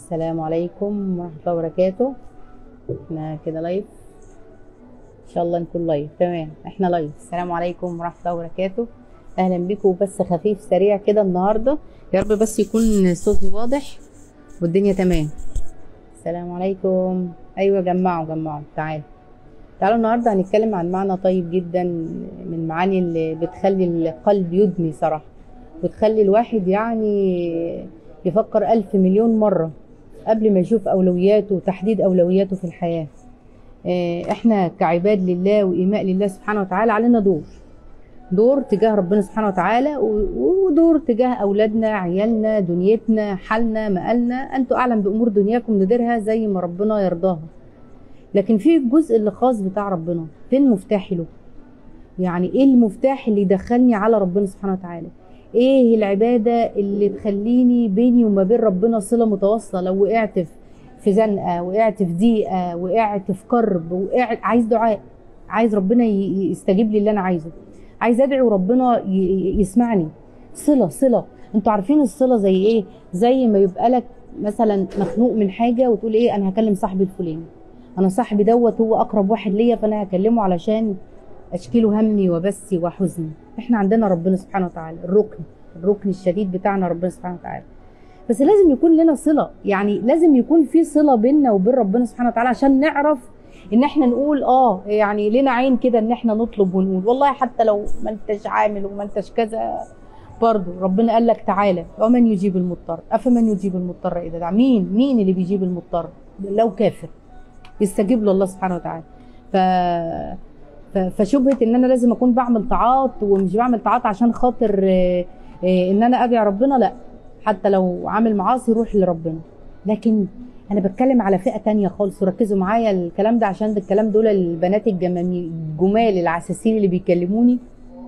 السلام عليكم ورحمة الله وبركاته احنا كده لايف ان شاء الله نكون لايف تمام احنا لايف السلام عليكم ورحمة الله وبركاته اهلا بكم بس خفيف سريع كده النهارده يا رب بس يكون صوتي واضح والدنيا تمام السلام عليكم ايوه جمعوا جمعوا تعالوا تعالوا النهارده هنتكلم عن معنى طيب جدا من المعاني اللي بتخلي القلب يدمي صراحه وتخلي الواحد يعني يفكر ألف مليون مرة قبل ما يشوف أولوياته وتحديد أولوياته في الحياة آه، احنا كعباد لله وإيماء لله سبحانه وتعالى علينا دور دور تجاه ربنا سبحانه وتعالى و- ودور تجاه أولادنا عيالنا دنيتنا حالنا مقالنا أنتوا أعلم بأمور دنياكم نديرها زي ما ربنا يرضاها لكن في الجزء اللي خاص بتاع ربنا فين مفتاحي له يعني ايه المفتاح اللي يدخلني على ربنا سبحانه وتعالى ايه العباده اللي تخليني بيني وما بين ربنا صله متواصله لو وقعت في- في زنقه وقعت في ضيقه وقعت في كرب وقعت عايز دعاء عايز ربنا ي- يستجيب لي اللي انا عايزه عايز ادعي وربنا ي- ي- يسمعني صله صله انتوا عارفين الصله زي ايه زي ما يبقى لك مثلا مخنوق من حاجه وتقول ايه انا هكلم صاحبي الفلاني انا صاحبي دوت هو اقرب واحد ليا فانا هكلمه علشان اشكي له همي وبثي وحزني احنا عندنا ربنا سبحانه وتعالى الركن الركن الشديد بتاعنا ربنا سبحانه وتعالى بس لازم يكون لنا صله يعني لازم يكون في صله بيننا وبين ربنا سبحانه وتعالى عشان نعرف ان احنا نقول اه يعني لنا عين كده ان احنا نطلب ونقول والله حتى لو ما انتش عامل وما انتش كذا برضه ربنا قال لك تعالى ومن يجيب المضطر افمن يجيب المضطر اذا دعا مين مين اللي بيجيب المضطر لو كافر يستجيب له الله سبحانه وتعالى ف ف- فشبهه ان انا لازم اكون بعمل طاعات ومش بعمل طاعات عشان خاطر آه، آه، ان انا ادعي ربنا لا حتى لو عامل معاصي روح لربنا لكن انا بتكلم على فئه تانية خالص وركزوا معايا الكلام ده عشان ده الكلام دول البنات الجمامي- الجمال العساسين اللي بيكلموني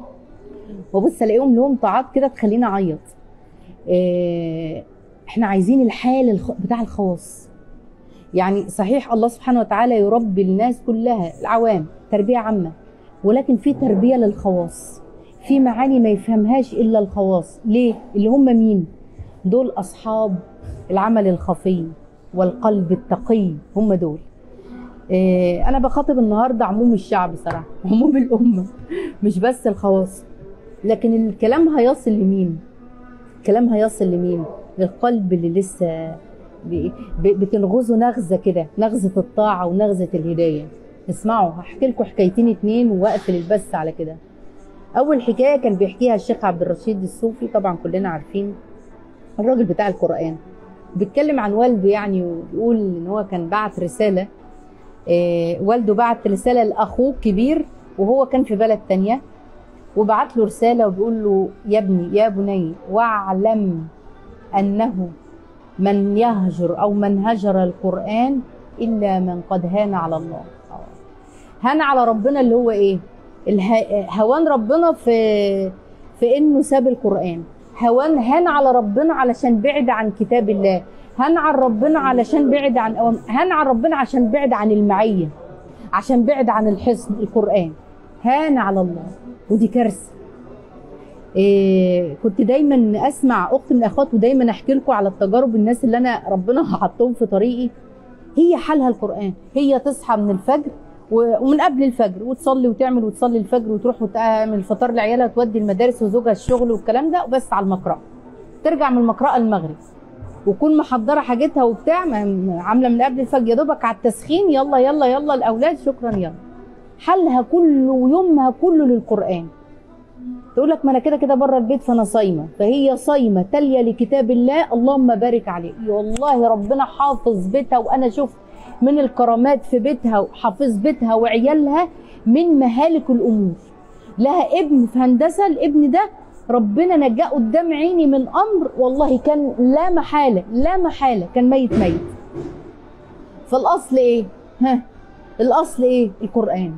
وبص الاقيهم لهم طاعات كده تخليني اعيط آه، احنا عايزين الحال الخ- بتاع الخواص يعني صحيح الله سبحانه وتعالى يربي الناس كلها العوام تربية عامة ولكن في تربية للخواص في معاني ما يفهمهاش إلا الخواص ليه؟ اللي هم مين؟ دول أصحاب العمل الخفي والقلب التقي هم دول إيه أنا بخاطب النهاردة عموم الشعب صراحة عموم الأمة مش بس الخواص لكن الكلام هيصل لمين؟ الكلام هيصل لمين؟ للقلب اللي لسه ب- ب- بتنغزه نغزه كده نغزه الطاعه ونغزه الهدايه اسمعوا هحكي لكم حكايتين اتنين واقفل البث على كده اول حكايه كان بيحكيها الشيخ عبد الرشيد الصوفي طبعا كلنا عارفين الراجل بتاع القران بيتكلم عن والده يعني وبيقول ان هو كان بعت رساله آه، والده بعت رساله لاخوه كبير وهو كان في بلد تانية وبعت له رساله وبيقول له يا ابني يا بني واعلم انه من يهجر او من هجر القران الا من قد هان على الله هان على ربنا اللي هو ايه اله- هوان ربنا في في انه ساب القران هوان هان على ربنا علشان بعد عن كتاب الله هان على ربنا علشان بعد عن أوام هان على ربنا عشان بعد عن المعيه عشان بعد عن الحصن القران هان على الله ودي كارثه إيه كنت دايما اسمع اخت من الاخوات ودايما احكي لكم على التجارب الناس اللي انا ربنا حطهم في طريقي هي حالها القران هي تصحى من الفجر و- ومن قبل الفجر وتصلي وتعمل وتصلي الفجر وتروح وتعمل فطار لعيالها وتودي المدارس وزوجها الشغل والكلام ده وبس على المقرأة ترجع من المقرأة المغرب وكون محضره حاجتها وبتاع ما- عامله من قبل الفجر يا دوبك على التسخين يلا يلا يلا الاولاد شكرا يلا حالها كله ويومها كله للقران تقول لك ما انا كده كده بره البيت فانا صايمه فهي صايمه تاليه لكتاب الله اللهم بارك عليه والله ربنا حافظ بيتها وانا شفت من الكرامات في بيتها وحافظ بيتها وعيالها من مهالك الامور لها ابن في هندسه الابن ده ربنا نجاه قدام عيني من امر والله كان لا محاله لا محاله كان ميت ميت فالاصل ايه ها الاصل ايه القران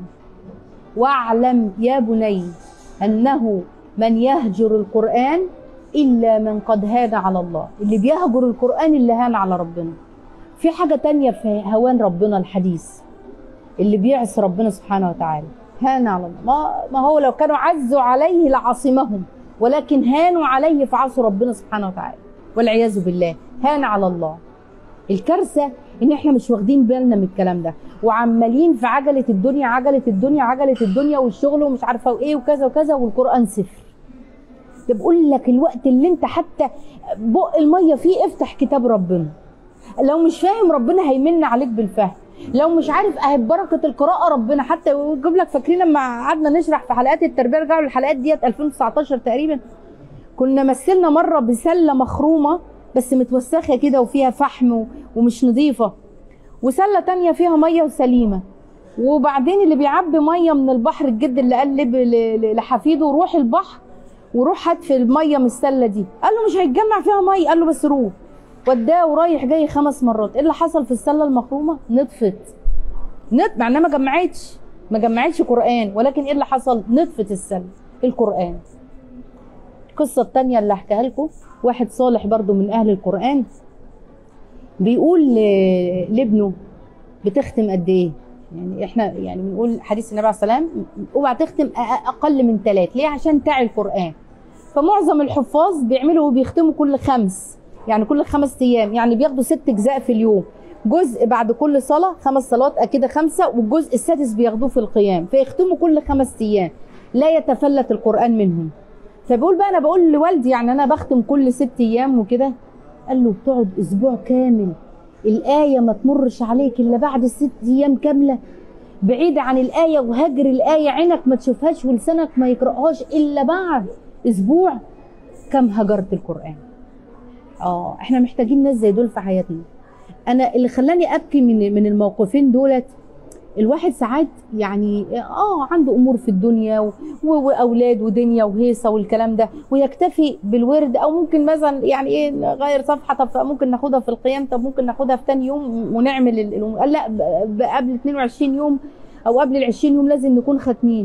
واعلم يا بني انه من يهجر القران الا من قد هان على الله اللي بيهجر القران اللي هان على ربنا في حاجه تانية في هوان ربنا الحديث اللي بيعصي ربنا سبحانه وتعالى هان على الله ما, ما هو لو كانوا عزوا عليه لعاصمهم ولكن هانوا عليه فعصوا ربنا سبحانه وتعالى والعياذ بالله هان على الله الكارثه ان احنا مش واخدين بالنا من الكلام ده وعمالين في عجله الدنيا عجله الدنيا عجله الدنيا والشغل ومش عارفه وايه وكذا وكذا والقران صفر ده بقول لك الوقت اللي انت حتى بق الميه فيه افتح كتاب ربنا لو مش فاهم ربنا هيمن عليك بالفهم لو مش عارف اهي بركه القراءه ربنا حتى يجيب لك فاكرين لما قعدنا نشرح في حلقات التربيه رجعوا للحلقات ديت 2019 تقريبا كنا مثلنا مره بسله مخرومه بس متوسخه كده وفيها فحم و- ومش نظيفه وسله تانية فيها ميه وسليمه وبعدين اللي بيعبي ميه من البحر الجد اللي قال لب- ل- ل- لحفيده روح البحر وروح هات في الميه من السله دي قال له مش هيتجمع فيها ميه قال له بس روح وداه ورايح جاي خمس مرات ايه اللي حصل في السله المخرومه نطفت نط مع انها ما جمعتش ما جمعتش قران ولكن ايه اللي حصل نطفت السله القران القصه الثانيه اللي احكيها لكم واحد صالح برضو من اهل القران بيقول ل- لابنه بتختم قد ايه يعني احنا يعني بنقول حديث النبي عليه السلام اوعى تختم أ- اقل من ثلاث ليه عشان تعي القران فمعظم الحفاظ بيعملوا بيختموا كل خمس يعني كل خمس ايام يعني بياخدوا ست اجزاء في اليوم جزء بعد كل صلاه خمس صلوات اكيد خمسه والجزء السادس بياخدوه في القيام فيختموا كل خمس ايام لا يتفلت القران منهم فبقول بقى انا بقول لوالدي يعني انا بختم كل ست ايام وكده قال له بتقعد اسبوع كامل الايه ما تمرش عليك الا بعد ست ايام كامله بعيد عن الايه وهجر الايه عينك ما تشوفهاش ولسانك ما يقراهاش الا بعد اسبوع كم هجرت القران اه احنا محتاجين ناس زي دول في حياتنا انا اللي خلاني ابكي من من الموقفين دولت الواحد ساعات يعني اه عنده امور في الدنيا و- و- واولاد ودنيا وهيصه والكلام ده ويكتفي بالورد او ممكن مثلا يعني ايه نغير صفحه طب ممكن ناخدها في القيام طب ممكن ناخدها في تاني يوم ونعمل ال- الأمور. قال لا ب- ب- قبل 22 يوم او قبل ال 20 يوم لازم نكون ختمين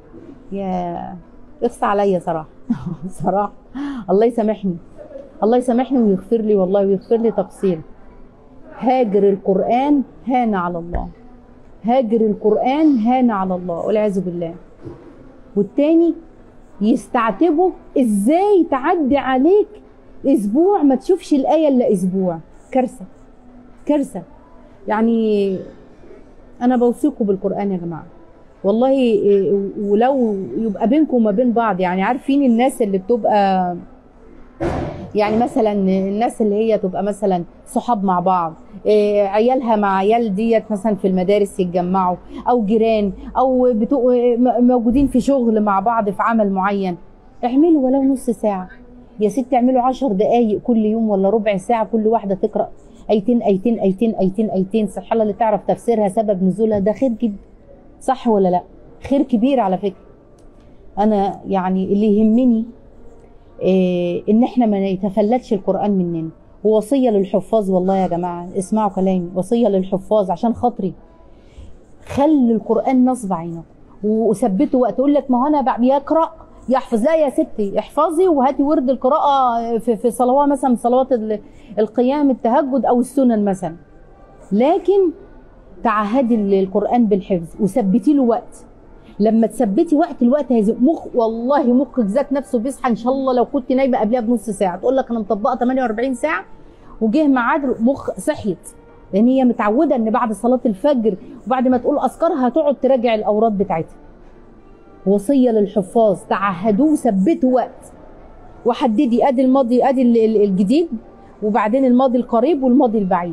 يا اخصى عليا صراحه صراحه الله يسامحني الله يسامحني ويغفر لي والله ويغفر لي تقصيري هاجر القرآن هان على الله هاجر القرآن هان على الله والعياذ بالله والتاني يستعتبوا ازاي تعدي عليك اسبوع ما تشوفش الآية الا اسبوع كارثة كارثة يعني انا بوصيكم بالقرآن يا جماعة والله إيه، ولو يبقى بينكم وما بين بعض يعني عارفين الناس اللي بتبقى يعني مثلا الناس اللي هي تبقى مثلا صحاب مع بعض إيه، عيالها مع عيال ديت مثلا في المدارس يتجمعوا او جيران او بتو... م- موجودين في شغل مع بعض في عمل معين اعملوا ولو نص ساعة يا ست اعملوا عشر دقايق كل يوم ولا ربع ساعة كل واحدة تقرأ ايتين ايتين ايتين ايتين ايتين سبحان الله اللي تعرف تفسيرها سبب نزولها ده خير جدا صح ولا لا خير كبير على فكرة انا يعني اللي يهمني إيه ان احنا ما يتفلتش القران مننا ووصيه للحفاظ والله يا جماعه اسمعوا كلامي وصيه للحفاظ عشان خاطري خلي القران نصب عينك وثبته وقت اقول لك ما هو انا بع- يقرا يحفظ لا يا ستي احفظي وهاتي ورد القراءه في في صلوات مثلا من صلوات ال- القيام التهجد او السنن مثلا لكن تعهدي القران بالحفظ وثبتي له وقت لما تثبتي وقت الوقت هيزيد مخ والله مخك ذات نفسه بيصحى ان شاء الله لو كنت نايمه قبلها بنص ساعه تقول لك انا مطبقه 48 ساعه وجه ميعاد مخ صحيت لان هي متعوده ان بعد صلاه الفجر وبعد ما تقول اذكارها تقعد تراجع الاوراد بتاعتها وصيه للحفاظ تعهدوه ثبتوا وقت وحددي ادي الماضي ادي ال- ال- الجديد وبعدين الماضي القريب والماضي البعيد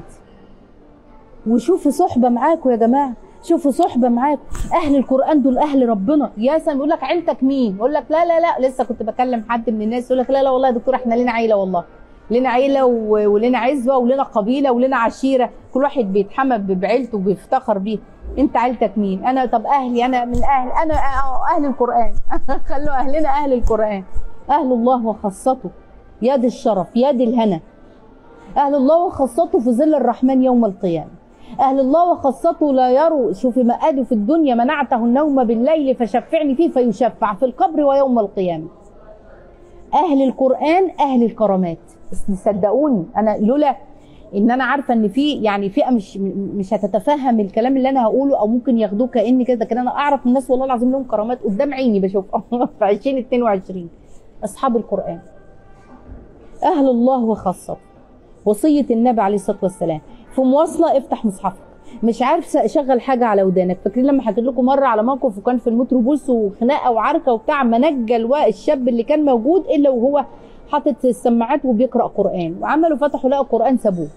وشوفوا صحبه معاكم يا جماعه شوفوا صحبه معاكم اهل القران دول اهل ربنا يا سلام يقول لك عيلتك مين يقول لك لا لا لا لسه كنت بكلم حد من الناس يقول لك لا لا والله يا دكتور احنا لنا عيله والله لنا عيله و- ولنا عزوه ولنا قبيله ولنا عشيره كل واحد بيتحمى ب- بعيلته وبيفتخر بيه انت عيلتك مين انا طب اهلي انا من اهل انا أه- اهل القران خلوا اهلنا اهل القران اهل الله وخاصته يد الشرف يد الهنا اهل الله وخاصته في ظل الرحمن يوم القيامه أهل الله وخاصته لا يروا شوفي مآده في الدنيا منعته النوم بالليل فشفعني فيه فيشفع في القبر ويوم القيامة أهل القرآن أهل الكرامات بس صدقوني أنا لولا ان انا عارفه ان في يعني فئه مش مش هتتفهم الكلام اللي انا هقوله او ممكن ياخدوه كان كده لكن انا اعرف الناس والله العظيم لهم كرامات قدام عيني بشوفها في 2022 اصحاب القران اهل الله وخاصته وصيه النبي عليه الصلاه والسلام في مواصله افتح مصحفك مش عارف شغل حاجه على ودانك فاكرين لما حكيت لكم مره على موقف وكان في المتروبوس وخناقه وعركه وبتاع ما نجى الوا- الشاب اللي كان موجود الا وهو حاطط السماعات وبيقرا قران وعملوا فتحوا لقوا قران سابوه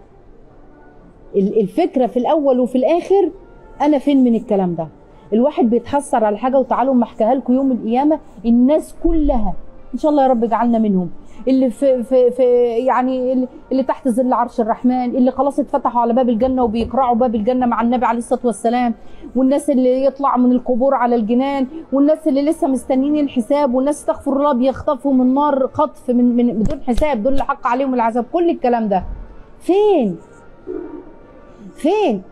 ال- الفكره في الاول وفي الاخر انا فين من الكلام ده الواحد بيتحسر على حاجه وتعالوا ما احكيها لكم يوم القيامه الناس كلها ان شاء الله يا رب اجعلنا منهم اللي في في في يعني اللي- اللي تحت ظل عرش الرحمن اللي خلاص اتفتحوا على باب الجنه وبيقرعوا باب الجنه مع النبي عليه الصلاه والسلام والناس اللي يطلع من القبور على الجنان والناس اللي لسه مستنيين الحساب والناس استغفر الله بيخطفوا من نار خطف من, من بدون حساب دول اللي حق عليهم العذاب كل الكلام ده فين فين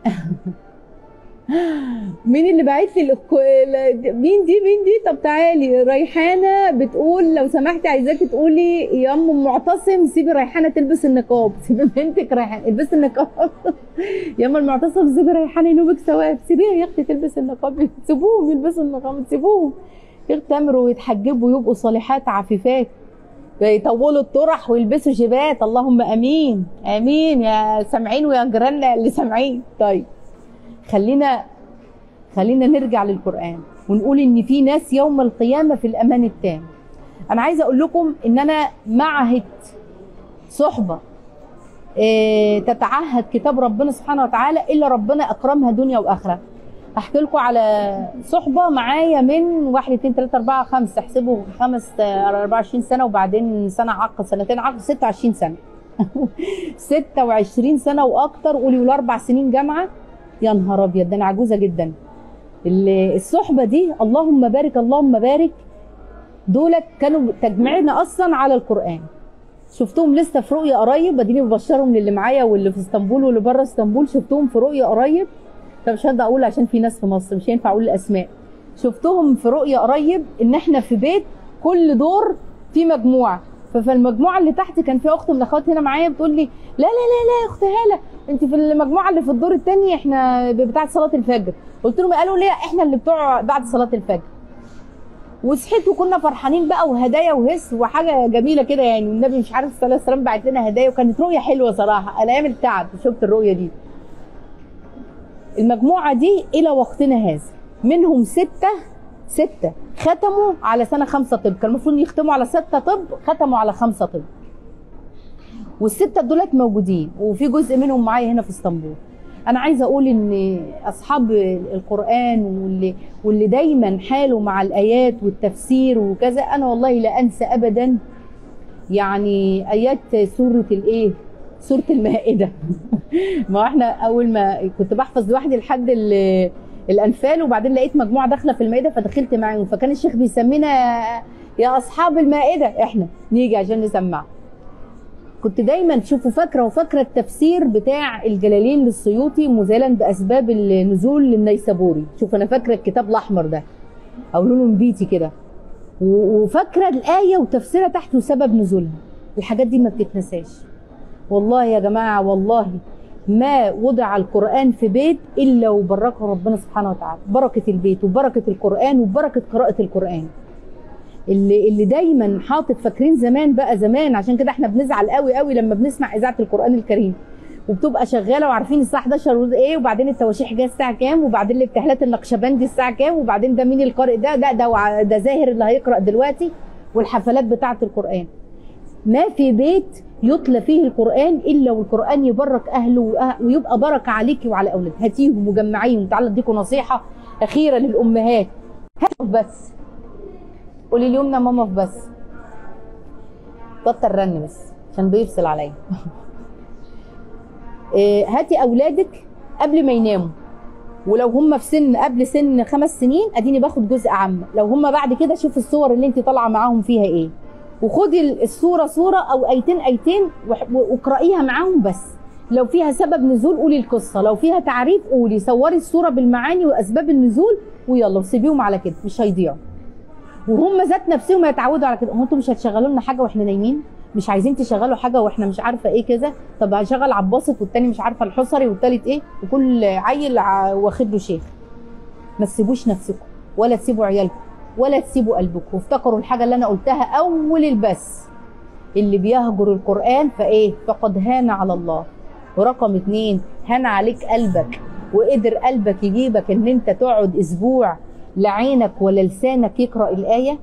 مين اللي باعت لي الأخ- ال- مين دي مين دي طب تعالي ريحانه بتقول لو سمحتي عايزاكي تقولي يا ام معتصم سيبي ريحانه تلبس النقاب سيبي بنتك ريحانه البسي النقاب يا ام المعتصم سيبي ريحانه ينوبك ثواب سيبيها يا اختي تلبس النقاب سيبوهم يلبسوا النقاب سيبوهم يغتمروا ويتحجبوا ويبقوا صالحات عفيفات يطولوا الطرح ويلبسوا جيبات اللهم امين امين يا سامعين ويا جيراننا اللي سامعين طيب خلينا خلينا نرجع للقرآن ونقول إن في ناس يوم القيامة في الأمان التام أنا عايزة أقول لكم إن أنا معهد صحبة إيه، تتعهد كتاب ربنا سبحانه وتعالى إلا ربنا أكرمها دنيا وآخرة أحكي لكم على صحبة معايا من واحد اتنين تلاتة أربعة خمسة احسبوا خمس آه، 24 سنة وبعدين سنة عقد سنتين عقد 26 سنة 26 سنة وأكتر قولي ولا أربع سنين جامعة يا نهار ابيض ده انا عجوزه جدا ال- الصحبه دي اللهم بارك اللهم بارك دولت كانوا تجمعنا اصلا على القران شفتهم لسه في رؤيه قريب اديني ببشرهم للي معايا واللي في اسطنبول واللي بره اسطنبول شفتهم في رؤيه قريب طب مش هقدر اقول عشان في ناس في مصر مش هينفع اقول الاسماء شفتهم في رؤيه قريب ان احنا في بيت كل دور في مجموعه ففي المجموعه اللي تحت كان في اخت من الاخوات هنا معايا بتقول لي لا لا لا لا يا اخت هاله انت في المجموعه اللي في الدور الثاني احنا بتاعه صلاه الفجر قلت لهم قالوا ليه احنا اللي بتوع بعد صلاه الفجر وصحيت وكنا فرحانين بقى وهدايا وهس وحاجه جميله كده يعني والنبي مش عارف صلى الله عليه وسلم بعت لنا هدايا وكانت رؤيه حلوه صراحه انا ايام التعب شفت الرؤيه دي المجموعه دي الى وقتنا هذا منهم سته سته ختموا على سنه خمسه طب كان المفروض يختموا على سته طب ختموا على خمسه طب والسته دولت موجودين وفي جزء منهم معايا هنا في اسطنبول انا عايزه اقول ان اصحاب القران واللي واللي دايما حاله مع الايات والتفسير وكذا انا والله لا انسى ابدا يعني ايات سوره الايه سوره المائده ما احنا اول ما كنت بحفظ لوحدي لحد ال- الانفال وبعدين لقيت مجموعه داخله في المائده فدخلت معاهم فكان الشيخ بيسمينا يا اصحاب المائده احنا نيجي عشان نسمع كنت دايما تشوفوا فاكره وفاكره التفسير بتاع الجلالين للسيوطي مزالا باسباب النزول للنيسابوري شوف انا فاكره الكتاب الاحمر ده او لونه نبيتي كده و- وفاكره الايه وتفسيرها تحت وسبب نزولها الحاجات دي ما بتتنساش والله يا جماعه والله ما وضع القرآن في بيت إلا وبركه ربنا سبحانه وتعالى بركة البيت وبركة القرآن وبركة قراءة القرآن اللي اللي دايما حاطط فاكرين زمان بقى زمان عشان كده احنا بنزعل قوي قوي لما بنسمع اذاعه القران الكريم وبتبقى شغاله وعارفين الساعه 11 وز- ايه وبعدين التواشيح جايه الساعه كام وبعدين الابتهالات النقشبندي الساعه كام وبعدين ده مين القارئ ده ده ده, وع- ده زاهر اللي هيقرا دلوقتي والحفلات بتاعه القران ما في بيت يتلى فيه القران الا والقران يبرك اهله وأه- ويبقى بركه عليكي وعلى اولادك هاتيهم وجمعيهم تعالى اديكم نصيحه اخيره للامهات هاتوا بس قولي اليوم ماما في بس بطل رن بس عشان بيفصل عليا إيه، هاتي اولادك قبل ما يناموا ولو هم في سن قبل سن خمس سنين اديني باخد جزء عام لو هم بعد كده شوف الصور اللي انت طالعه معاهم فيها ايه وخدي ال- الصوره صوره او ايتين ايتين وح- واقرايها معاهم بس لو فيها سبب نزول قولي القصه لو فيها تعريف قولي صوري الصوره بالمعاني واسباب النزول ويلا وسيبيهم على كده مش هيضيعوا وهم ذات نفسهم يتعودوا على كده هو انتوا مش هتشغلوا لنا حاجه واحنا نايمين مش عايزين تشغلوا حاجه واحنا مش عارفه ايه كذا طب هشغل عباسط والتاني مش عارفه الحصري والتالت ايه وكل عيل ع- واخد له شيخ ما تسيبوش نفسكم ولا تسيبوا عيالكم ولا تسيبوا قلبكم وافتكروا الحاجه اللي انا قلتها اول البث اللي بيهجر القرآن فايه فقد هان على الله ورقم اتنين هان عليك قلبك وقدر قلبك يجيبك ان انت تقعد اسبوع لا عينك ولا لسانك يقرأ الآية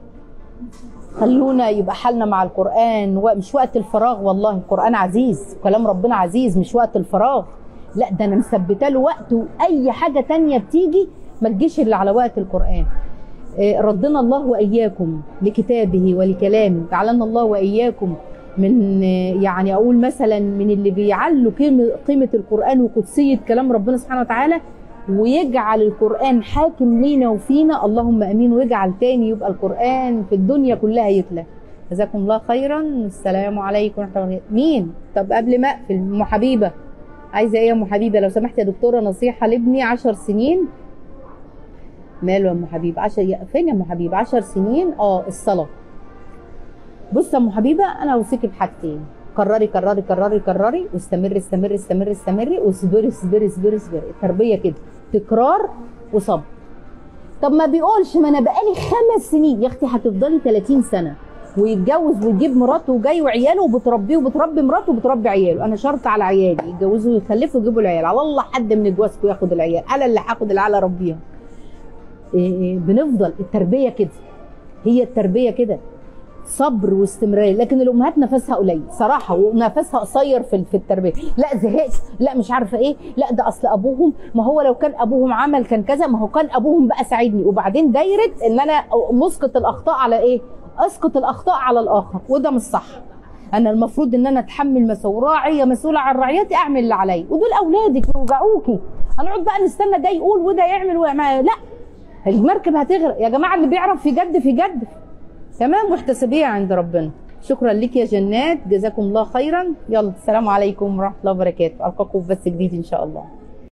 خلونا يبقى حالنا مع القرآن ومش وقت الفراغ والله القرآن عزيز كلام ربنا عزيز مش وقت الفراغ لا ده انا مثبته له وقت واي حاجه تانية بتيجي ما تجيش الا على وقت القران إيه، ردنا الله واياكم لكتابه ولكلامه جعلنا الله واياكم من إيه، يعني اقول مثلا من اللي بيعلوا قيمه قيمه القران وقدسيه كلام ربنا سبحانه وتعالى ويجعل القران حاكم لينا وفينا اللهم امين ويجعل تاني يبقى القران في الدنيا كلها يتلى جزاكم الله خيرا السلام عليكم ورحمه الله وبركاته. مين طب قبل ما اقفل ام حبيبه عايزه ايه يا ام حبيبه لو سمحت يا دكتوره نصيحه لابني 10 سنين ماله يا ام حبيبه 10 فين يا ام حبيبه 10 سنين اه الصلاه بص يا ام حبيبه انا اوصيكي بحاجتين كرري كرري كرري كرري واستمري استمري استمري استمري واصبري اصبري اصبري اصبري التربيه كده تكرار وصبر طب ما بيقولش ما انا بقالي خمس سنين يا اختي هتفضلي 30 سنه ويتجوز ويجيب مراته وجاي وعياله وبتربيه وبتربي مراته وبتربي عياله انا شرط على عيالي يتجوزوا ويخلفوا ويجيبوا العيال على الله حد من جوازكم ياخد العيال انا اللي هاخد العيال اربيها إيه إيه بنفضل التربيه كده هي التربيه كده صبر واستمرار لكن الامهات نفسها قليل صراحه ونفسها قصير في في التربيه لا زهقت لا مش عارفه ايه لا ده اصل ابوهم ما هو لو كان ابوهم عمل كان كذا ما هو كان ابوهم بقى ساعدني وبعدين دايره ان انا مسقط الاخطاء على ايه اسقط الاخطاء على الاخر وده مش صح انا المفروض ان انا اتحمل مسؤوليه راعيه مسؤوله عن رعيتي اعمل اللي عليا ودول اولادك يوجعوكي هنقعد بقى نستنى ده يقول وده يعمل ويعمل لا المركب هتغرق يا جماعه اللي بيعرف يجد في جد تمام واحتسبيها عند ربنا شكرا لك يا جنات جزاكم الله خيرا يلا السلام عليكم ورحمه الله وبركاته القاكم في بث جديد ان شاء الله